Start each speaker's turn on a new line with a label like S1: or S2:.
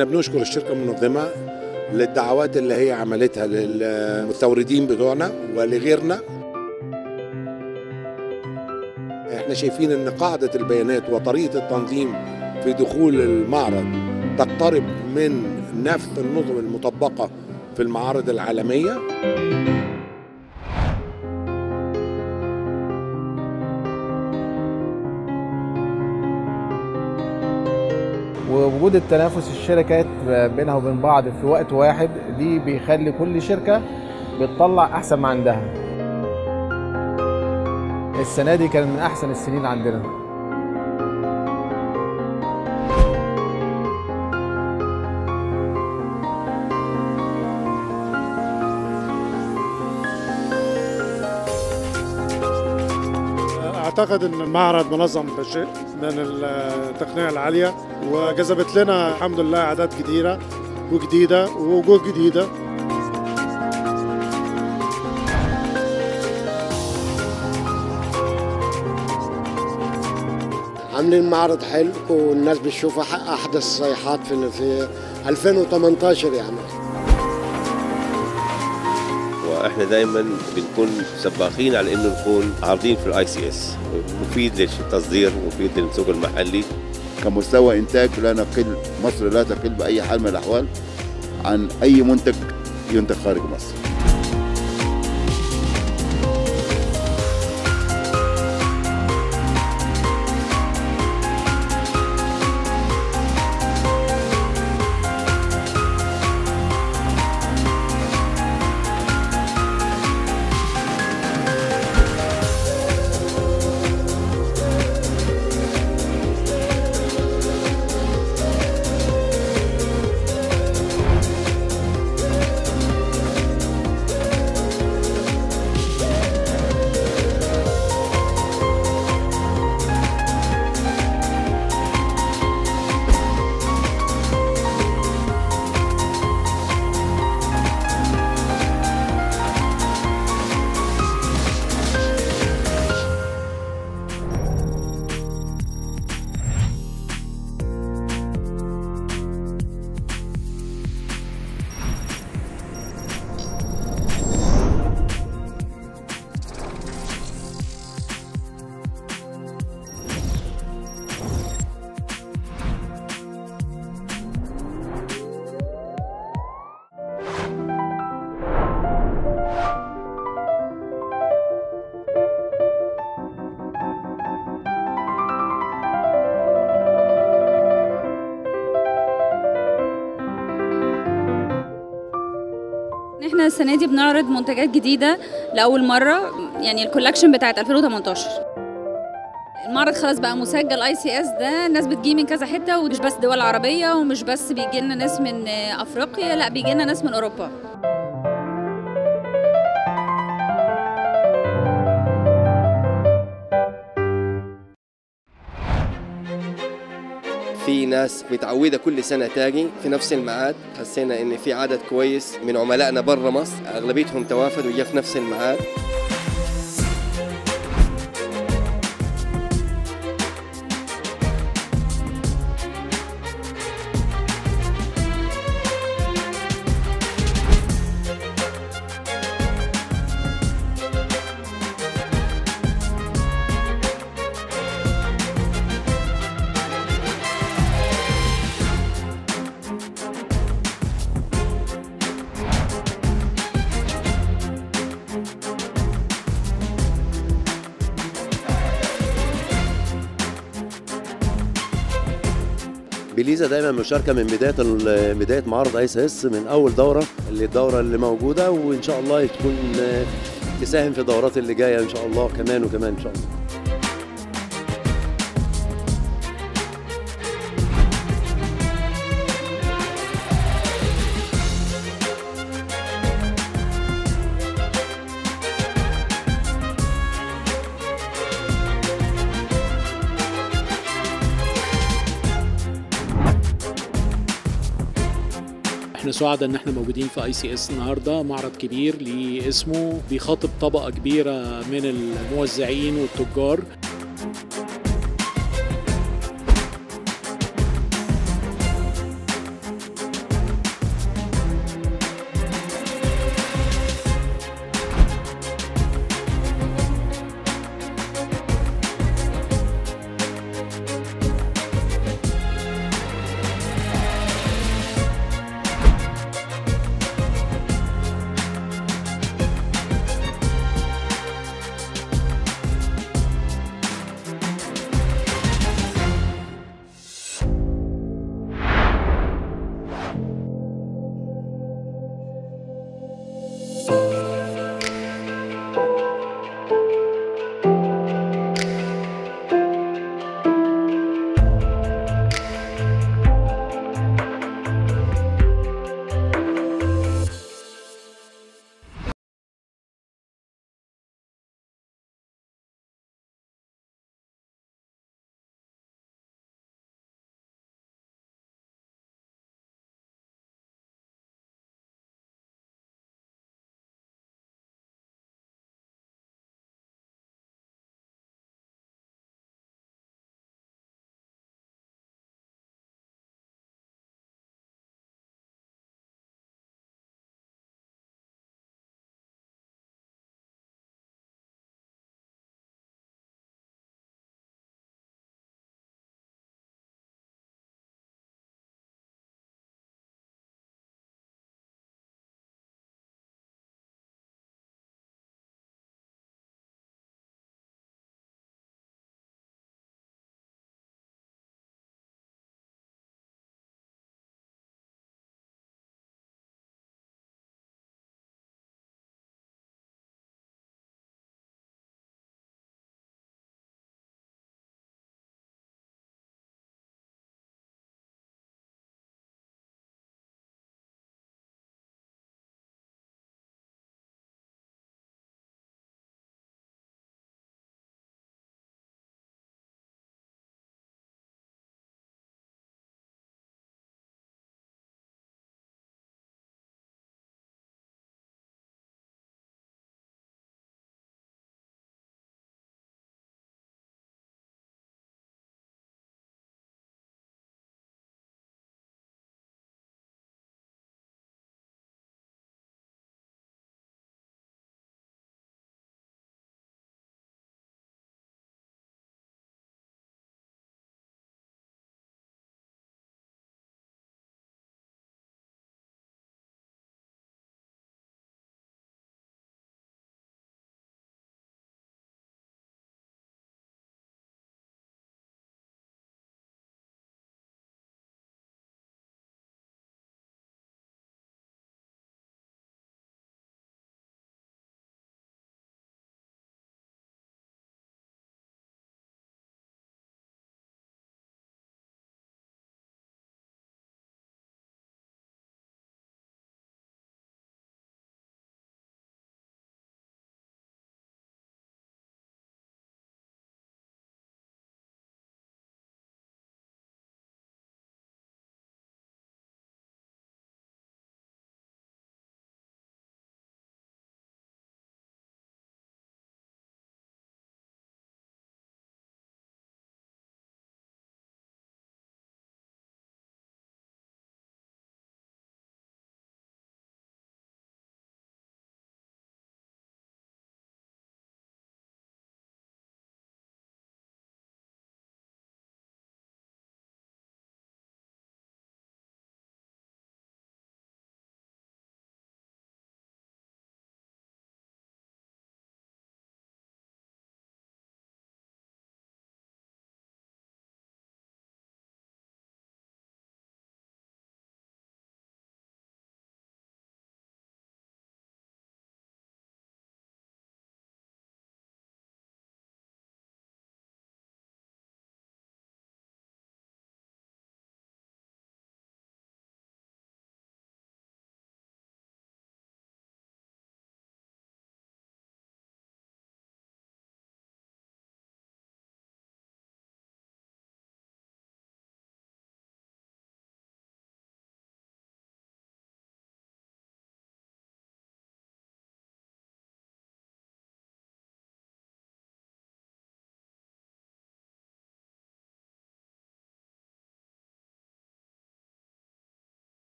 S1: احنا بنشكر الشركه المنظمه للدعوات اللي هي عملتها للمستوردين بتوعنا ولغيرنا احنا شايفين ان قاعده البيانات وطريقه التنظيم في دخول المعرض تقترب من نفس النظم المطبقه في المعارض العالميه
S2: ووجود التنافس الشركات بينها وبين بعض في وقت واحد دي بيخلي كل شركة بتطلع أحسن ما عندها السنة دي كان من أحسن السنين عندنا
S3: اعتقد ان المعرض منظم بشيء من التقنيه العاليه وجذبت لنا الحمد لله اعداد كثيره وجديده ووجوه جديده
S4: عاملين معرض حلو والناس بتشوف احدث الصيحات في في 2018 يعني
S5: واحنا دايما بنكون سباقين على انه نكون عارضين في الاي سي اس مفيد للتصدير مفيد للسوق المحلي
S6: كمستوى انتاج لا نقل مصر لا تقل باي حال من الاحوال عن اي منتج ينتج خارج مصر
S7: احنا السنه دي بنعرض منتجات جديده لاول مره يعني الكولكشن بتاعت 2018 المعرض خلاص بقى مسجل اي سي اس ده الناس بتجي من كذا حته ومش بس دول عربيه ومش بس بيجي لنا ناس من افريقيا لا بيجي لنا ناس من اوروبا
S8: في ناس متعودة كل سنة تاجي في نفس الميعاد حسينا إن في عدد كويس من عملائنا برا مصر أغلبيتهم توافد وجا في نفس الميعاد
S5: بليزا دايما مشاركه من بدايه بدايه معرض اي اس من اول دوره اللي الدوره اللي موجوده وان شاء الله تكون تساهم في الدورات اللي جايه ان شاء الله كمان وكمان ان شاء الله
S9: احنا سعداء ان احنا موجودين في اي سي اس النهارده معرض كبير ليه اسمه بيخاطب طبقه كبيره من الموزعين والتجار